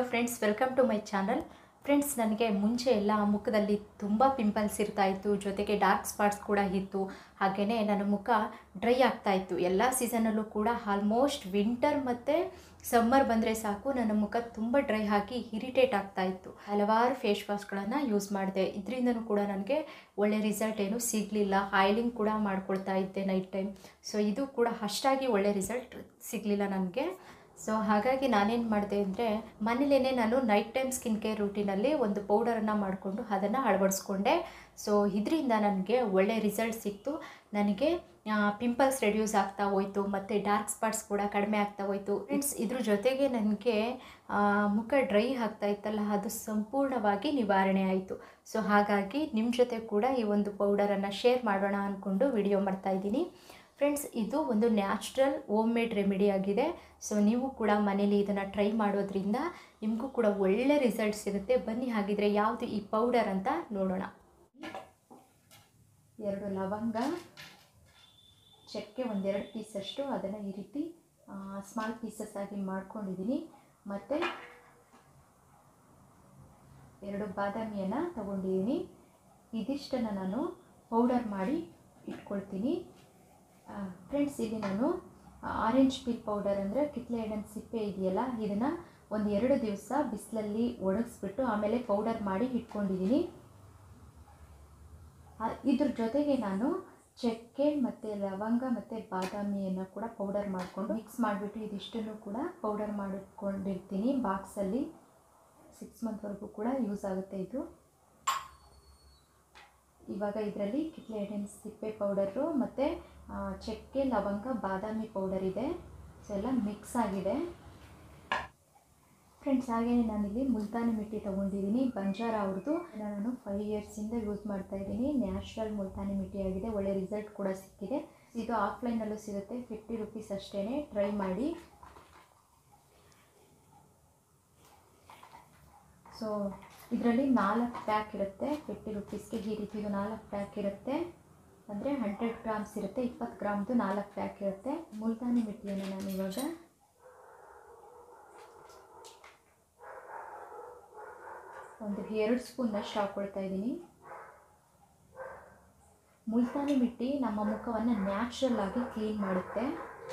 friends welcome to my channel friends ನನಗೆ ಮುಂಚೆ ಎಲ್ಲ ಮುಖದಲ್ಲಿ ತುಂಬ ಪಿಂಪಲ್ಸ್ ಇರ್ತಾ ಇತ್ತು ಜೊತೆಗೆ ಡಾರ್ಕ್ ಸ್ಪಾಟ್ಸ್ ಕೂಡ ಇತ್ತು ಹಾಗೆಯೇ ನನ್ನ ಮುಖ ಡ್ರೈ ಆಗ್ತಾ ಇತ್ತು ಎಲ್ಲ ಸೀಸನಲ್ಲೂ ಕೂಡ ಆಲ್ಮೋಸ್ಟ್ ವಿಂಟರ್ ಮತ್ತು ಸಮ್ಮರ್ ಬಂದರೆ ಸಾಕು ನನ್ನ ಮುಖ ತುಂಬ ಡ್ರೈ ಆಗಿ ಇರಿಟೇಟ್ ಆಗ್ತಾ ಇತ್ತು ಹಲವಾರು ಫೇಸ್ ವಾಶ್ಗಳನ್ನು ಯೂಸ್ ಮಾಡಿದೆ ಇದರಿಂದನೂ ಕೂಡ ನನಗೆ ಒಳ್ಳೆ ರಿಸಲ್ಟ್ ಏನೂ ಸಿಗಲಿಲ್ಲ ಆಯಿಲಿಂಗ್ ಕೂಡ ಮಾಡ್ಕೊಳ್ತಾ ಇದ್ದೆ ನೈಟ್ ಟೈಮ್ ಸೊ ಇದು ಕೂಡ ಅಷ್ಟಾಗಿ ಒಳ್ಳೆ ರಿಸಲ್ಟ್ ಸಿಗಲಿಲ್ಲ ನನಗೆ ಸೊ ಹಾಗಾಗಿ ನಾನೇನು ಮಾಡಿದೆ ಅಂದರೆ ಮನೇಲೇ ನಾನು ನೈಟ್ ಟೈಮ್ ಸ್ಕಿನ್ ಕೇರ್ ರೂಟೀನಲ್ಲಿ ಒಂದು ಪೌಡರನ್ನು ಮಾಡಿಕೊಂಡು ಅದನ್ನು ಅಳವಡಿಸ್ಕೊಂಡೆ ಸೊ ಇದರಿಂದ ನನಗೆ ಒಳ್ಳೆ ರಿಸಲ್ಟ್ ಸಿಕ್ತು ನನಗೆ ಪಿಂಪಲ್ಸ್ ರೆಡ್ಯೂಸ್ ಆಗ್ತಾ ಹೋಯ್ತು ಮತ್ತು ಡಾರ್ಕ್ ಸ್ಪಾಟ್ಸ್ ಕೂಡ ಕಡಿಮೆ ಆಗ್ತಾ ಹೋಯ್ತು ಫ್ರೆಂಡ್ಸ್ ಇದ್ರ ಜೊತೆಗೆ ನನಗೆ ಮುಖ ಡ್ರೈ ಆಗ್ತಾ ಇತ್ತಲ್ಲ ಅದು ಸಂಪೂರ್ಣವಾಗಿ ನಿವಾರಣೆ ಆಯಿತು ಸೊ ಹಾಗಾಗಿ ನಿಮ್ಮ ಜೊತೆ ಕೂಡ ಈ ಒಂದು ಪೌಡರನ್ನು ಶೇರ್ ಮಾಡೋಣ ಅಂದ್ಕೊಂಡು ವಿಡಿಯೋ ಮಾಡ್ತಾಯಿದ್ದೀನಿ ಫ್ರೆಂಡ್ಸ್ ಇದು ಒಂದು ನ್ಯಾಚುರಲ್ ಹೋಮ್ ಮೇಡ್ ರೆಮಿಡಿ ಆಗಿದೆ ಸೊ ನೀವು ಕೂಡ ಮನೇಲಿ ಇದನ್ನು ಟ್ರೈ ಮಾಡೋದ್ರಿಂದ ನಿಮಗೂ ಕೂಡ ಒಳ್ಳೆ ರಿಸಲ್ಟ್ ಸಿಗುತ್ತೆ ಬನ್ನಿ ಹಾಗಿದ್ರೆ ಯಾವುದು ಈ ಪೌಡರ್ ಅಂತ ನೋಡೋಣ ಎರಡು ಲವಂಗ ಚಕ್ಕೆ ಒಂದೆರಡು ಪೀಸಷ್ಟು ಅದನ್ನು ಈ ರೀತಿ ಸ್ಮಾಲ್ ಪೀಸಸ್ ಆಗಿ ಮಾಡ್ಕೊಂಡಿದ್ದೀನಿ ಮತ್ತು ಎರಡು ಬಾದಾಮಿಯನ್ನು ತಗೊಂಡಿದ್ದೀನಿ ಇದಿಷ್ಟನ್ನು ನಾನು ಪೌಡರ್ ಮಾಡಿ ಇಟ್ಕೊಳ್ತೀನಿ ಫ್ರೆಂಡ್ಸ್ ಇಲ್ಲಿ ನಾನು ಆರೆಂಜ್ ಪೀಲ್ ಪೌಡರ್ ಅಂದರೆ ಕಿತ್ಲೆ ಹಣ್ಣಿನ ಸಿಪ್ಪೆ ಇದೆಯಲ್ಲ ಇದನ್ನು ಒಂದು ಎರಡು ದಿವಸ ಬಿಸಿಲಲ್ಲಿ ಒಣಗಿಸ್ಬಿಟ್ಟು ಆಮೇಲೆ ಪೌಡರ್ ಮಾಡಿ ಇಟ್ಕೊಂಡಿದ್ದೀನಿ ಇದ್ರ ಜೊತೆಗೆ ನಾನು ಚಕ್ಕೆ ಮತ್ತು ಲವಂಗ ಮತ್ತು ಬಾದಾಮಿಯನ್ನು ಕೂಡ ಪೌಡರ್ ಮಾಡಿಕೊಂಡು ಮಿಕ್ಸ್ ಮಾಡಿಬಿಟ್ಟು ಇದಿಷ್ಟನ್ನು ಕೂಡ ಪೌಡರ್ ಮಾಡಿಟ್ಕೊಂಡಿರ್ತೀನಿ ಬಾಕ್ಸಲ್ಲಿ ಸಿಕ್ಸ್ ಮಂತ್ವರೆಗೂ ಕೂಡ ಯೂಸ್ ಆಗುತ್ತೆ ಇದು ಇವಾಗ ಇದರಲ್ಲಿ ಕಿತ್ಲೆ ಹಣ್ಣಿನ ಸಿಪ್ಪೆ ಪೌಡರು ಮತ್ತು ಚಕ್ಕೆ ಲವಂಗ ಬಾದಾಮಿ ಪೌಡರ್ ಇದೆ ಸೊ ಎಲ್ಲ ಮಿಕ್ಸ್ ಆಗಿದೆ ಫ್ರೆಂಡ್ಸ್ ಹಾಗೆಯೇ ನಾನಿಲ್ಲಿ ಮುಲ್ತಾನಿ ಮಿಟ್ಟಿ ತೊಗೊಂಡಿದ್ದೀನಿ ಬಂಜಾರ ಅವ್ರದ್ದು ನಾನು ಫೈವ್ ಇಯರ್ಸಿಂದ ಯೂಸ್ ಮಾಡ್ತಾ ಇದ್ದೀನಿ ನ್ಯಾಚುರಲ್ ಮುಲ್ತಾನಿ ಮಿಟ್ಟಿ ಆಗಿದೆ ಒಳ್ಳೆ ರಿಸಲ್ಟ್ ಕೂಡ ಸಿಕ್ಕಿದೆ ಇದು ಆಫ್ಲೈನಲ್ಲೂ ಸಿಗುತ್ತೆ ಫಿಫ್ಟಿ ರುಪೀಸ್ ಅಷ್ಟೇ ಟ್ರೈ ಮಾಡಿ ಸೊ ಇದರಲ್ಲಿ ನಾಲ್ಕು ಪ್ಯಾಕ್ ಇರುತ್ತೆ ಫಿಫ್ಟಿ ರುಪೀಸ್ಗೆ ಈ ರೀತಿ ಇದು ನಾಲ್ಕು ಪ್ಯಾಕ್ ಇರುತ್ತೆ ಅಂದರೆ ಹಂಡ್ರೆಡ್ ಗ್ರಾಮ್ಸ್ ಇರುತ್ತೆ ಇಪ್ಪತ್ತು ಗ್ರಾಮ್ದು ನಾಲ್ಕು ಪ್ಯಾಕ್ ಇರುತ್ತೆ ಮುಲ್ತಾನಿ ಮಿಟ್ಟಿಯನ್ನು ನಾನು ಇವಾಗ ಒಂದು ಎರಡು ಸ್ಪೂನ್ನಷ್ಟು ಹಾಕ್ಕೊಳ್ತಾ ಇದ್ದೀನಿ ಮುಲ್ತಾನಿ ಮಿಟ್ಟಿ ನಮ್ಮ ಮುಖವನ್ನು ನ್ಯಾಚುರಲ್ ಆಗಿ ಕ್ಲೀನ್ ಮಾಡುತ್ತೆ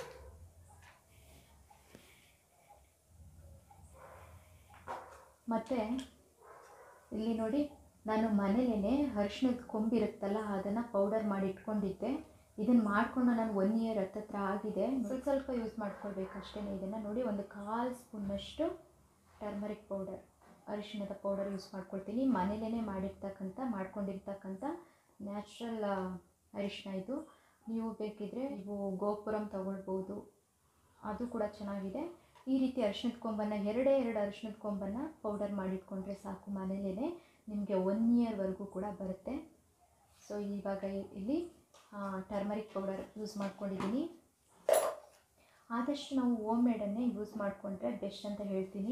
ಮತ್ತು ಇಲ್ಲಿ ನೋಡಿ ನಾನು ಮನೇಲೇ ಅರಿಶಿಣದ ಕೊಂಬಿರುತ್ತಲ್ಲ ಅದನ್ನು ಪೌಡರ್ ಮಾಡಿ ಇಟ್ಕೊಂಡಿದ್ದೆ ಇದನ್ನು ಮಾಡಿಕೊಂಡು ನಾನು ಒನ್ ಇಯರ್ ಹತ್ತತ್ರ ಆಗಿದೆ ಸ್ವಲ್ಪ ಸ್ವಲ್ಪ ಯೂಸ್ ಮಾಡ್ಕೊಳ್ಬೇಕು ಅಷ್ಟೇ ಇದನ್ನು ನೋಡಿ ಒಂದು ಕಾಲು ಸ್ಪೂನ್ನಷ್ಟು ಟರ್ಮರಿಕ್ ಪೌಡರ್ ಅರಿಶಿಣದ ಪೌಡರ್ ಯೂಸ್ ಮಾಡ್ಕೊಳ್ತೀನಿ ಮನೇಲೇ ಮಾಡಿರ್ತಕ್ಕಂಥ ಮಾಡ್ಕೊಂಡಿರ್ತಕ್ಕಂಥ ನ್ಯಾಚುರಲ್ ಅರಿಶಿಣ ಇದು ನೀವು ಬೇಕಿದ್ರೆ ನೀವು ಗೋಪುರಂ ತಗೊಳ್ಬೋದು ಅದು ಕೂಡ ಚೆನ್ನಾಗಿದೆ ಈ ರೀತಿ ಅರಿಶಿಣದ ಕೊಂಬನ್ನು ಎರಡೇ ಎರಡು ಅರಿಶಿಣದ ಕೊಂಬನ್ನು ಪೌಡರ್ ಮಾಡಿಟ್ಕೊಂಡ್ರೆ ಸಾಕು ಮನೇಲೇ ನಿಮಗೆ ಒನ್ ಇಯರ್ವರೆಗೂ ಕೂಡ ಬರುತ್ತೆ ಸೊ ಇವಾಗ ಇಲ್ಲಿ ಟರ್ಮರಿಕ್ ಪೌಡರ್ ಯೂಸ್ ಮಾಡ್ಕೊಂಡಿದ್ದೀನಿ ಆದಷ್ಟು ನಾವು ಹೋಮ್ ಮೇಡನ್ನೇ ಯೂಸ್ ಮಾಡಿಕೊಂಡ್ರೆ ಬೆಸ್ಟ್ ಅಂತ ಹೇಳ್ತೀನಿ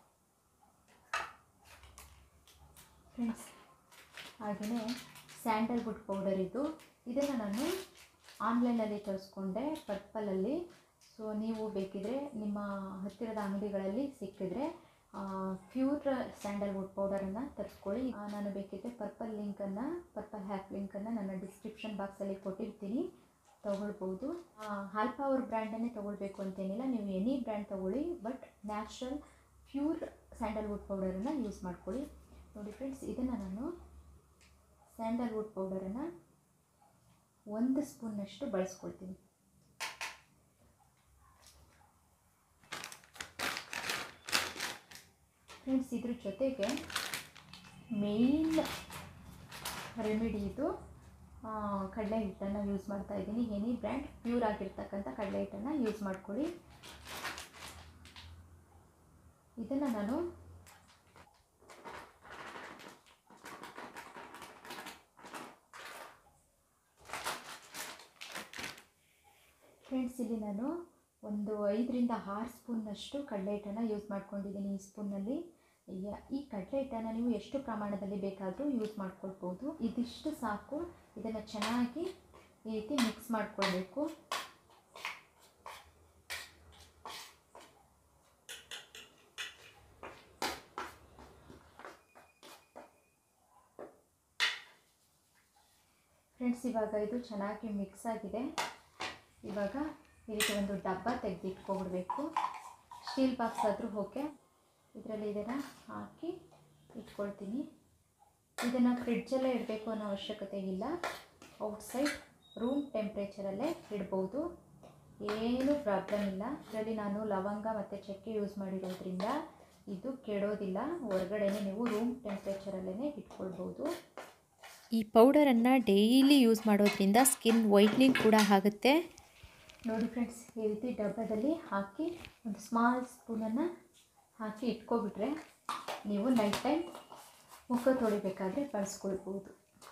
ಫ್ರೆಂಡ್ಸ್ ಹಾಗೆಯೇ ಸ್ಯಾಂಡಲ್ವುಡ್ ಪೌಡರ್ ಇದು ಇದನ್ನು ನಾನು ಆನ್ಲೈನಲ್ಲಿ ತರಿಸ್ಕೊಂಡೆ ಪರ್ಪಲಲ್ಲಿ ಸೊ ನೀವು ಬೇಕಿದ್ರೆ ನಿಮ್ಮ ಹತ್ತಿರದ ಅಂಗಡಿಗಳಲ್ಲಿ ಸಿಕ್ಕಿದ್ರೆ ಪ್ಯೂರ್ ಸ್ಯಾಂಡಲ್ವುಡ್ ಪೌಡರನ್ನು ತರಿಸ್ಕೊಳ್ಳಿ ನಾನು ಬೇಕಿದ್ರೆ ಪರ್ಪಲ್ ಲಿಂಕನ್ನು ಪರ್ಪಲ್ ಹ್ಯಾಪ್ ಲಿಂಕನ್ನು ನನ್ನ ಡಿಸ್ಕ್ರಿಪ್ಷನ್ ಬಾಕ್ಸಲ್ಲಿ ಕೊಟ್ಟಿರ್ತೀನಿ ತೊಗೊಳ್ಬೋದು ಹಾಲ್ಪಾ ಅವ್ರ ಬ್ರ್ಯಾಂಡನ್ನೇ ತೊಗೊಳ್ಬೇಕು ಅಂತೇನಿಲ್ಲ ನೀವು ಎನಿ ಬ್ರ್ಯಾಂಡ್ ತೊಗೊಳ್ಳಿ ಬಟ್ ನ್ಯಾಚುರಲ್ ಪ್ಯೂರ್ ಸ್ಯಾಂಡಲ್ವುಡ್ ಪೌಡರನ್ನು ಯೂಸ್ ಮಾಡ್ಕೊಳ್ಳಿ ನೋಡಿ ಫ್ರೆಂಡ್ಸ್ ಇದನ್ನು ನಾನು ಸ್ಯಾಂಡಲ್ವುಡ್ ಪೌಡರನ್ನು ಒಂದು ಸ್ಪೂನ್ನಷ್ಟು ಬಳಸ್ಕೊಳ್ತೀನಿ ಫ್ರೆಂಡ್ಸ್ ಇದ್ರ ಜೊತೆಗೆ ಮೇಯ್ನ್ ರೆಮಿಡಿ ಇದು ಕಡಲೆ ಹಿಟ್ಟನ್ನು ಯೂಸ್ ಮಾಡ್ತಾ ಇದ್ದೀನಿ ಎನಿ ಬ್ರ್ಯಾಂಡ್ ಪ್ಯೂರ್ ಆಗಿರ್ತಕ್ಕಂಥ ಕಡಲೆ ಹಿಟ್ಟನ್ನು ಯೂಸ್ ಮಾಡ್ಕೊಳ್ಳಿ ಇದನ್ನು ನಾನು ಫ್ರೆಂಡ್ಸ್ ಇಲ್ಲಿ ನಾನು ಒಂದು ಐದರಿಂದ ಆರು ಸ್ಪೂನ್ನಷ್ಟು ಕಡಲೆ ಹಿಟ್ಟನ್ನು ಯೂಸ್ ಮಾಡ್ಕೊಂಡಿದ್ದೀನಿ ಈ ಸ್ಪೂನಲ್ಲಿ ಈ ಕಡಲೆ ಹಿಟ್ಟನ್ನು ನೀವು ಎಷ್ಟು ಪ್ರಮಾಣದಲ್ಲಿ ಬೇಕಾದರೂ ಯೂಸ್ ಮಾಡ್ಕೊಳ್ಬೋದು ಇದಿಷ್ಟು ಸಾಕು ಇದನ್ನು ಚೆನ್ನಾಗಿ ಈ ರೀತಿ ಮಿಕ್ಸ್ ಮಾಡಿಕೊಳ್ಬೇಕು ಫ್ರೆಂಡ್ಸ್ ಇವಾಗ ಇದು ಚೆನ್ನಾಗಿ ಮಿಕ್ಸ್ ಆಗಿದೆ ಇವಾಗ ಈ ರೀತಿ ಒಂದು ಡಬ್ಬ ತೆಗೆದಿಟ್ಕೊಬಿಡ್ಬೇಕು ಸ್ಟೀಲ್ ಬಾಕ್ಸ್ ಆದರೂ ಓಕೆ ಇದರಲ್ಲಿ ಇದನ್ನು ಹಾಕಿ ಇಟ್ಕೊಳ್ತೀನಿ ಇದನ್ನು ಫ್ರಿಡ್ಜಲ್ಲೇ ಇಡಬೇಕು ಅನ್ನೋ ಅವಶ್ಯಕತೆ ಇಲ್ಲ ಔಟ್ಸೈಡ್ ರೂಮ್ ಟೆಂಪ್ರೇಚರಲ್ಲೇ ಇಡ್ಬೋದು ಏನೂ ಪ್ರಾಬ್ಲಮ್ ಇಲ್ಲ ಇದರಲ್ಲಿ ನಾನು ಲವಂಗ ಮತ್ತು ಚಕ್ಕೆ ಯೂಸ್ ಮಾಡಿರೋದ್ರಿಂದ ಇದು ಕೆಡೋದಿಲ್ಲ ಹೊರಗಡೆನೇ ನೀವು ರೂಮ್ ಟೆಂಪ್ರೇಚರಲ್ಲೇ ಇಟ್ಕೊಳ್ಬೋದು ಈ ಪೌಡರನ್ನು ಡೈಲಿ ಯೂಸ್ ಮಾಡೋದ್ರಿಂದ ಸ್ಕಿನ್ ವೈಟ್ನಿಂಗ್ ಕೂಡ ಆಗುತ್ತೆ ನೋಡಿ ಫ್ರೆಂಡ್ಸ್ ಈ ರೀತಿ ಡಬ್ಬದಲ್ಲಿ ಹಾಕಿ ಒಂದು ಸ್ಮಾಲ್ ಸ್ಪೂನನ್ನು ಹಾಕಿ ಇಟ್ಕೊಬಿಟ್ರೆ ನೀವು ನೈಟ್ ಟೈಮ್ ಮುಖ ತೊಳಿಬೇಕಾದ್ರೆ ಬಳಸ್ಕೊಳ್ಬೋದು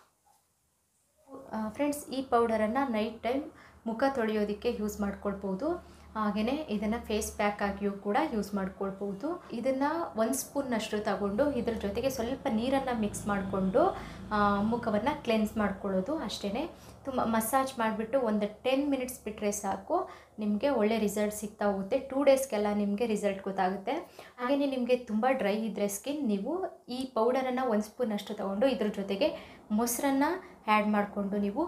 ಫ್ರೆಂಡ್ಸ್ ಈ ಪೌಡರನ್ನು ನೈಟ್ ಟೈಮ್ ಮುಖ ತೊಳೆಯೋದಕ್ಕೆ ಯೂಸ್ ಮಾಡ್ಕೊಳ್ಬೋದು ಹಾಗೆಯೇ ಇದನ್ನು ಫೇಸ್ ಪ್ಯಾಕ್ ಆಗಿಯೂ ಕೂಡ ಯೂಸ್ ಮಾಡ್ಕೊಳ್ಬೋದು ಇದನ್ನು ಒಂದು ಸ್ಪೂನ್ನಷ್ಟು ತಗೊಂಡು ಇದ್ರ ಜೊತೆಗೆ ಸ್ವಲ್ಪ ನೀರನ್ನು ಮಿಕ್ಸ್ ಮಾಡಿಕೊಂಡು ಮುಖವನ್ನು ಕ್ಲೆನ್ಸ್ ಮಾಡ್ಕೊಳ್ಳೋದು ಅಷ್ಟೇ ತುಂಬ ಮಸಾಜ್ ಮಾಡಿಬಿಟ್ಟು ಒಂದು ಟೆನ್ ಮಿನಿಟ್ಸ್ ಬಿಟ್ಟರೆ ಸಾಕು ನಿಮಗೆ ಒಳ್ಳೆ ರಿಸಲ್ಟ್ ಸಿಗ್ತಾ ಹೋಗುತ್ತೆ ಟೂ ಡೇಸ್ಗೆಲ್ಲ ನಿಮಗೆ ರಿಸಲ್ಟ್ ಗೊತ್ತಾಗುತ್ತೆ ಹಾಗೆಯೇ ನಿಮಗೆ ತುಂಬ ಡ್ರೈ ಇದ್ದರೆ ಸ್ಕಿನ್ ನೀವು ಈ ಪೌಡರನ್ನು ಒಂದು ಸ್ಪೂನಷ್ಟು ತೊಗೊಂಡು ಇದ್ರ ಜೊತೆಗೆ ಮೊಸರನ್ನು ಆ್ಯಡ್ ಮಾಡಿಕೊಂಡು ನೀವು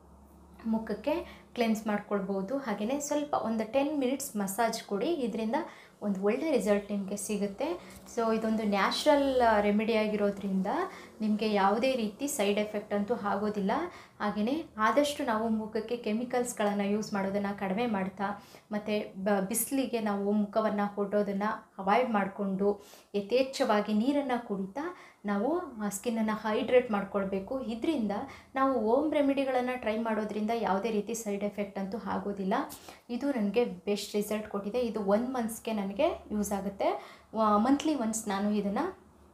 ಮುಖಕ್ಕೆ ಕ್ಲೆನ್ಸ್ ಮಾಡ್ಕೊಳ್ಬೋದು ಹಾಗೆಯೇ ಸ್ವಲ್ಪ ಒಂದು ಟೆನ್ ಮಿನಿಟ್ಸ್ ಮಸಾಜ್ ಕೊಡಿ ಇದರಿಂದ ಒಂದು ಒಳ್ಳೆ ರಿಸಲ್ಟ್ ನಿಮಗೆ ಸಿಗುತ್ತೆ ಸೊ ಇದೊಂದು ನ್ಯಾಚುರಲ್ ರೆಮಿಡಿ ಆಗಿರೋದ್ರಿಂದ ನಿಮಗೆ ಯಾವುದೇ ರೀತಿ ಸೈಡ್ ಎಫೆಕ್ಟ್ ಅಂತೂ ಆಗೋದಿಲ್ಲ ಹಾಗೆಯೇ ಆದಷ್ಟು ನಾವು ಮುಖಕ್ಕೆ ಕೆಮಿಕಲ್ಸ್ಗಳನ್ನು ಯೂಸ್ ಮಾಡೋದನ್ನು ಕಡಿಮೆ ಮಾಡ್ತಾ ಮತ್ತು ಬ ಬಿಸಿಲಿಗೆ ನಾವು ಮುಖವನ್ನು ಹೊಡೋದನ್ನು ಅವಾಯ್ಡ್ ಮಾಡಿಕೊಂಡು ಯಥೇಚ್ಛವಾಗಿ ನೀರನ್ನು ಕುಡಿತಾ ನಾವು ಸ್ಕಿನ್ನನ್ನು ಹೈಡ್ರೇಟ್ ಮಾಡ್ಕೊಳ್ಬೇಕು ಇದರಿಂದ ನಾವು ಓಮ್ ರೆಮಿಡಿಗಳನ್ನು ಟ್ರೈ ಮಾಡೋದ್ರಿಂದ ಯಾವುದೇ ರೀತಿ ಸೈಡ್ ಎಫೆಕ್ಟ್ ಅಂತೂ ಆಗೋದಿಲ್ಲ ಇದು ನನಗೆ ಬೆಸ್ಟ್ ರಿಸಲ್ಟ್ ಕೊಟ್ಟಿದೆ ಇದು ಒನ್ ಮಂತ್ಸ್ಗೆ ನನಗೆ ಯೂಸ್ ಆಗುತ್ತೆ ಮಂತ್ಲಿ ಒನ್ಸ್ ನಾನು ಇದನ್ನು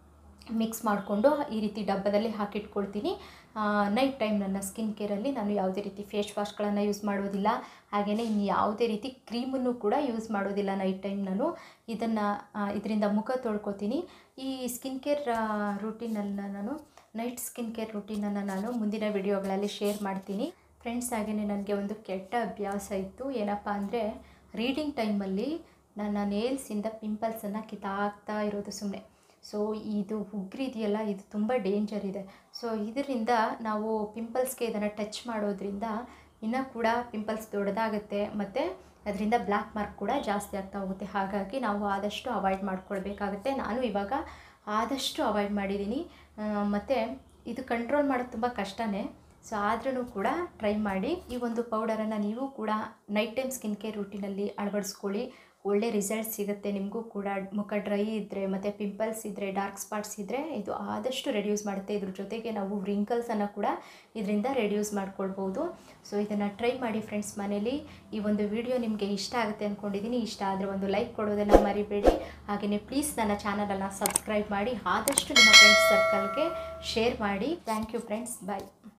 ಮಿಕ್ಸ್ ಮಾಡಿಕೊಂಡು ಈ ರೀತಿ ಡಬ್ಬದಲ್ಲಿ ಹಾಕಿಟ್ಕೊಳ್ತೀನಿ ನೈಟ್ ಟೈಮ್ ನನ್ನ ಸ್ಕಿನ್ ಕೇರಲ್ಲಿ ನಾನು ಯಾವುದೇ ರೀತಿ ಫೇಸ್ ವಾಶ್ಗಳನ್ನು ಯೂಸ್ ಮಾಡೋದಿಲ್ಲ ಹಾಗೆಯೇ ಇನ್ನು ಯಾವುದೇ ರೀತಿ ಕ್ರೀಮನ್ನು ಕೂಡ ಯೂಸ್ ಮಾಡೋದಿಲ್ಲ ನೈಟ್ ಟೈಮ್ ನಾನು ಇದನ್ನು ಇದರಿಂದ ಮುಖ ತೊಳ್ಕೊತೀನಿ ಈ ಸ್ಕಿನ್ ಕೇರ್ ರೂಟೀನನ್ನು ನಾನು ನೈಟ್ ಸ್ಕಿನ್ ಕೇರ್ ರೂಟೀನನ್ನು ನಾನು ಮುಂದಿನ ವಿಡಿಯೋಗಳಲ್ಲಿ ಶೇರ್ ಮಾಡ್ತೀನಿ ಫ್ರೆಂಡ್ಸ್ ಹಾಗೆಯೇ ನನಗೆ ಒಂದು ಕೆಟ್ಟ ಅಭ್ಯಾಸ ಇತ್ತು ಏನಪ್ಪ ಅಂದರೆ ರೀಡಿಂಗ್ ಟೈಮಲ್ಲಿ ನನ್ನ ನೇಲ್ಸಿಂದ ಪಿಂಪಲ್ಸನ್ನು ಕಿತ್ತಾಕ್ತಾ ಇರೋದು ಸುಮ್ಮನೆ ಸೊ ಇದು ಉಗ್ರಿ ಇದೆಯಲ್ಲ ಇದು ತುಂಬ ಡೇಂಜರ್ ಇದೆ ಸೊ ಇದರಿಂದ ನಾವು ಪಿಂಪಲ್ಸ್ಗೆ ಇದನ್ನು ಟಚ್ ಮಾಡೋದ್ರಿಂದ ಇನ್ನೂ ಕೂಡ ಪಿಂಪಲ್ಸ್ ದೊಡ್ಡದಾಗುತ್ತೆ ಮತ್ತು ಅದರಿಂದ ಬ್ಲ್ಯಾಕ್ ಮಾರ್ಕ್ ಕೂಡ ಜಾಸ್ತಿ ಆಗ್ತಾ ಹೋಗುತ್ತೆ ಹಾಗಾಗಿ ನಾವು ಆದಷ್ಟು ಅವಾಯ್ಡ್ ಮಾಡ್ಕೊಳ್ಬೇಕಾಗುತ್ತೆ ನಾನು ಇವಾಗ ಆದಷ್ಟು ಅವಾಯ್ಡ್ ಮಾಡಿದ್ದೀನಿ ಮತ್ತು ಇದು ಕಂಟ್ರೋಲ್ ಮಾಡೋದು ತುಂಬ ಕಷ್ಟನೇ ಸೊ ಆದ್ರೂ ಕೂಡ ಟ್ರೈ ಮಾಡಿ ಈ ಒಂದು ಪೌಡರನ್ನು ನೀವು ಕೂಡ ನೈಟ್ ಟೈಮ್ ಸ್ಕಿನ್ ಕೇರ್ ರೂಟೀನಲ್ಲಿ ಅಳವಡಿಸ್ಕೊಳ್ಳಿ ಒಳ್ಳೆ ರಿಸಲ್ಟ್ ಸಿಗುತ್ತೆ ನಿಮಗೂ ಕೂಡ ಮುಖ ಡ್ರೈ ಇದ್ದರೆ ಮತ್ತು ಪಿಂಪಲ್ಸ್ ಇದ್ದರೆ ಡಾರ್ಕ್ ಸ್ಪಾಟ್ಸ್ ಇದ್ದರೆ ಇದು ಆದಷ್ಟು ರೆಡ್ಯೂಸ್ ಮಾಡುತ್ತೆ ಇದ್ರ ಜೊತೆಗೆ ನಾವು ವ್ರಿಂಕಲ್ಸನ್ನು ಕೂಡ ಇದರಿಂದ ರೆಡ್ಯೂಸ್ ಮಾಡ್ಕೊಳ್ಬೋದು ಸೊ ಇದನ್ನು ಟ್ರೈ ಮಾಡಿ ಫ್ರೆಂಡ್ಸ್ ಮನೇಲಿ ಈ ಒಂದು ವಿಡಿಯೋ ನಿಮಗೆ ಇಷ್ಟ ಆಗುತ್ತೆ ಅಂದ್ಕೊಂಡಿದ್ದೀನಿ ಇಷ್ಟ ಆದರೆ ಒಂದು ಲೈಕ್ ಕೊಡೋದನ್ನು ಮರಿಬೇಡಿ ಹಾಗೆಯೇ ಪ್ಲೀಸ್ ನನ್ನ ಚಾನಲನ್ನು ಸಬ್ಸ್ಕ್ರೈಬ್ ಮಾಡಿ ಆದಷ್ಟು ನಿಮ್ಮ ಫ್ರೆಂಡ್ಸ್ ಸರ್ಕಲ್ಗೆ ಶೇರ್ ಮಾಡಿ ಥ್ಯಾಂಕ್ ಯು ಫ್ರೆಂಡ್ಸ್ ಬಾಯ್